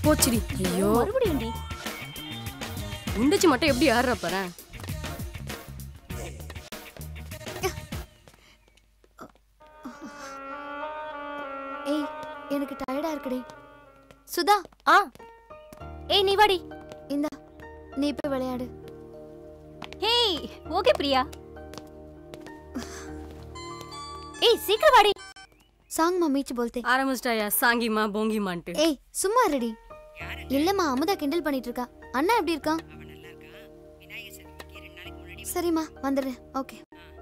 போச்சுடி ஐயோ மறுபடியும் டி குண்டச்சி மட்டும் எப்படி ஆடுற பாரு ஏய் எனக்கு டயர்டா இருக்குடி சுதா ஆ ஏய் நீ வாடி இந்தா நீ போய் விளையாடு ஹேய் ஓகே பிரியா ஏய் சீக்கிரம் வாடி சாங் மா மீச்சு போல்தே ஆரம்பிச்சிட்டாயா சாங்கிமா போங்கிமான்ட்டு ஏய் சும்மா ரெடி இல்லம்மா அமுதா கிண்டல் பண்ணிட்டு இருக்கா அண்ணா எப்படி இருக்கான் சரிம்மா வந்துடுறேன் ஓகே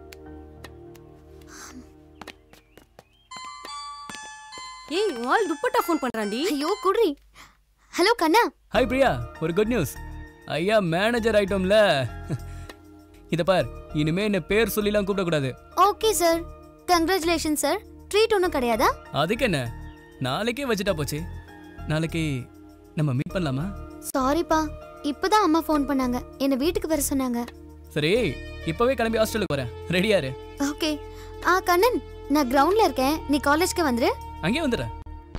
ஏய் உன் ஆள் துப்பட்டா ஃபோன் பண்றான்டி ஐயோ குட்ரி ஹலோ கண்ணா ஹாய் பிரியா ஒரு குட் நியூஸ் ஐயா மேனேஜர் ஆயிட்டோம்ல இத பார் இனிமே என்ன பேர் சொல்லிலாம் கூப்பிடக்கூடாது okay sir congratulation sir treat ஒன்றும் கிடையாதா அதுக்கு என்ன நாளைக்கே வச்சுட்டா போச்சு நாளைக்கு நம்ம மீட் பண்ணலாமா சாரிப்பா இப்பதான் அம்மா ஃபோன் பண்ணாங்க என்னை வீட்டுக்கு வர சொன்னாங்க சரி இப்பவே கிளம்பி ஹாஸ்டலுக்கு போறேன் ரெடியா இரு ஓகே ஆ கண்ணன் நான் கிரவுண்ட்ல இருக்கேன் நீ காலேஜ்க்கு வந்துரு அங்கேயே வந்துடுறேன்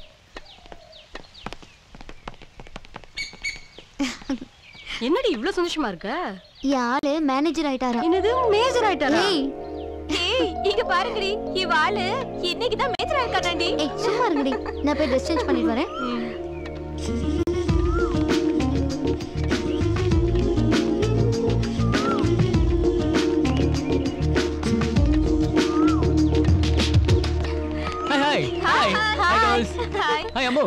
என்னடி இவ்ளோ சந்தோஷமா இருக்க யாரு மேனேஜர் ஆயிட்டாரா என்னது மேஜர் ஆயிட்டாரா ஏய் ஏய் இங்க பாருங்கடி இவ ஆளு இன்னைக்கு தான் மேஜர் ஆயிருக்கானாண்டி ஏய் சும்மா இருங்கடி நான் போய் ட்ரெஸ் சேஞ்ச் பண்ணிட்டு வரேன் hi hi hi hi girls hi hi Ammu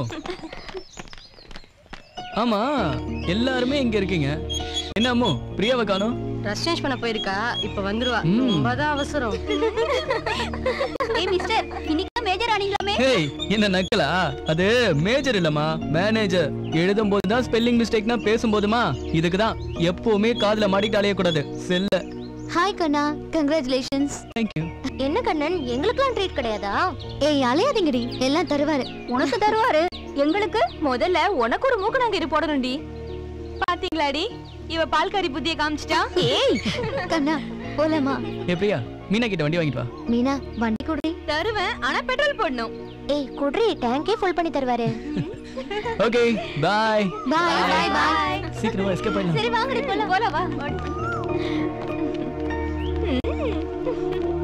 ஆமா எல்லாருமே இங்க இருக்கீங்க என்ன அம்மு பிரியாவை காணோம் ட்ரெஸ் சேஞ்ச் பண்ண போயிருக்கா இப்ப வந்துருவா ம். ரொம்பதான் அவசரம் ஏய் மிஸ்டர் இன்னைக்கு தான் மேஜர் ஆனீங்களாமே ஹேய் என்ன நக்கலா அது மேஜர் இல்லம்மா மேனேஜர் எழுதும் போது தான் ஸ்பெல்லிங் மிஸ்டேக்னா பேசும்போதுமா இதுக்கு தான் எப்பவுமே காதுல மாட்டிட்டு அலையக்கூடாது செல்ல ஹாய் கண்ணா கங்க்ராச்சுலேஷன்ஸ் தேங்க்யூ என்ன கண்ணன் எங்களுக்குலாம் ட்ரீட் கிடையாதா ஏய் அலையாதீங்கடி எல்லாம் தருவாரு உனக்கு தருவாரு எங்களுக்கு முதல்ல உனக்கு ஒரு மூக்கணாங்கயிறு போடணும்டி பாத்தீங்களாடி இவ பால்காரி புத்திய காமிச்சிட்டா ஏய் கண்ணா போலாமா ஏ பிரியா மீனா கிட்ட வண்டி வாங்கிட்டு வா மீனா வண்டி குடி தருவேன் ஆனா பெட்ரோல் போடணும் ஏய் குட்ரி டேங்கே ஃபுல் பண்ணி தருவாரு ஓகே பாய் பாய் பாய் பாய் சீக்கிரமா எஸ்கேப் பண்ணலாம் சரி வாங்கடி போலாம் போலாம் வா